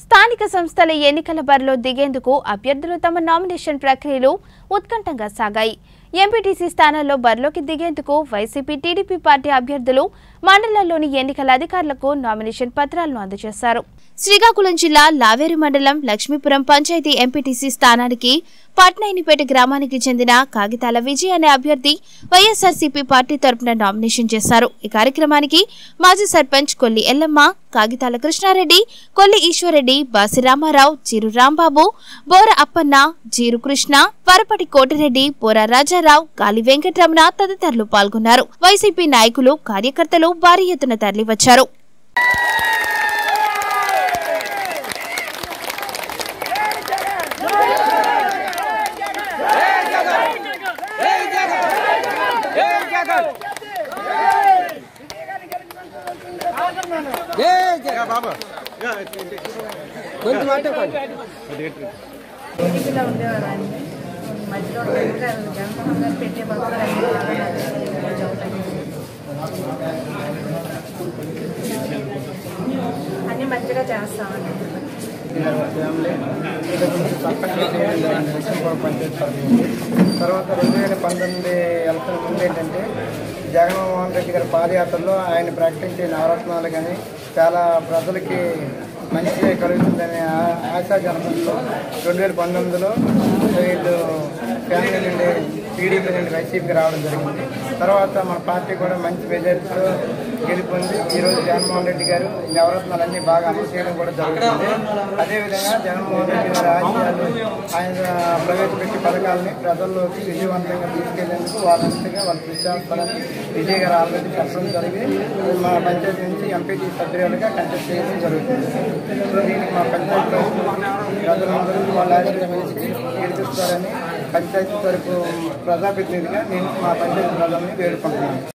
స్థానిక సంస్థల ఎన్నికల బరిలో దిగేందుకు అభ్యర్థులు తమ నామినేషన్ ప్రక్రియలు ఉత్కంఠంగా సాగాయి ఎంపీటీసీ స్థానాల్లో బరిలోకి దిగేందుకు వైసీపీ టీడీపీ పార్టీ అభ్యర్థులు మండలంలోని ఎన్నికల అధికారులకు నామినేషన్ పత్రాలను అందజేశారు శ్రీకాకుళం జిల్లా లావేరు మండలం లక్ష్మీపురం పంచాయతీ ఎంపీటీసీ స్థానానికి పట్నైనిపేట గ్రామానికి చెందిన కాగితాల విజయ్ అనే అభ్యర్థి వైఎస్ఆర్సీపీ పార్టీ తరపున నామినేషన్ చేశారు ఈ కార్యక్రమానికి మాజీ సర్పంచ్ కొల్లి ఎల్లమ్మ కాగితాల కృష్ణారెడ్డి కొల్లి ఈశ్వరెడ్డి బాసి రామారావు జీరు రాంబాబు బోర అప్పన్న జీరు కృష్ణ వరపటి కోటిరెడ్డి బోర రాజారావు గాలి వెంకటరమణ తదితరులు పాల్గొన్నారు వైసీపీ నాయకులు కార్యకర్తలు భారీ ఎత్తున తరలివచ్చారు కొంచెం అంటే కొంచెం టీడీపీలో ఉండేవాళ్ళండి మధ్యలో జనతా జనతా పెట్టే బస్సులు అన్ని అన్ని మంచిగా చేస్తామండి తర్వాత రెండు వేల పంతొమ్మిది ఎలక్షన్ ముందు ఏంటంటే జగన్మోహన్ రెడ్డి గారి పాదయాత్రలో ఆయన ప్రకటించే నవరత్నాలు కానీ చాలా ప్రజలకి మంచి కలుగుతుందనే ఆ- ఆశాజనకంతో రెండు వేల పంతొమ్మిదిలో వీళ్ళు ఫ్యామిలీ నుండి టీడీపీ నుండి వైసీపీకి రావడం జరిగింది తర్వాత మన పార్టీ కూడా మంచి మెజారిటీతో గెలుపొంది ఈరోజు జగన్మోహన్ రెడ్డి గారు నవరత్నాలన్నీ బాగా అమలు చేయడం కూడా జరుగుతుంది అదేవిధంగా జగన్మోహన్ రెడ్డి గారి ఆశయాలు ఆయన ప్రవేశపెట్టే పథకాలని ప్రజల్లోకి విజయవంతంగా తీసుకెళ్లేందుకు వాళ్ళంతగా వాళ్ళు కృషి చేస్తారని విజయ్ గారు ఆల్రెడీ చెప్పడం జరిగి మా పంచాయతీ నుంచి ఎంపీటీ సభ్యులుగా కంటెస్ట్ చేయడం జరుగుతుంది సో దీనికి మా పంచాయతీ తరఫున ప్రజలందరూ వాళ్ళ ఆశీర్వదించి గెలిపిస్తారని పంచాయతీ తరపు ప్రజాప్రతినిధిగా నేను మా పంచాయతీ ప్రజల్ని వేడుకుంటున్నాను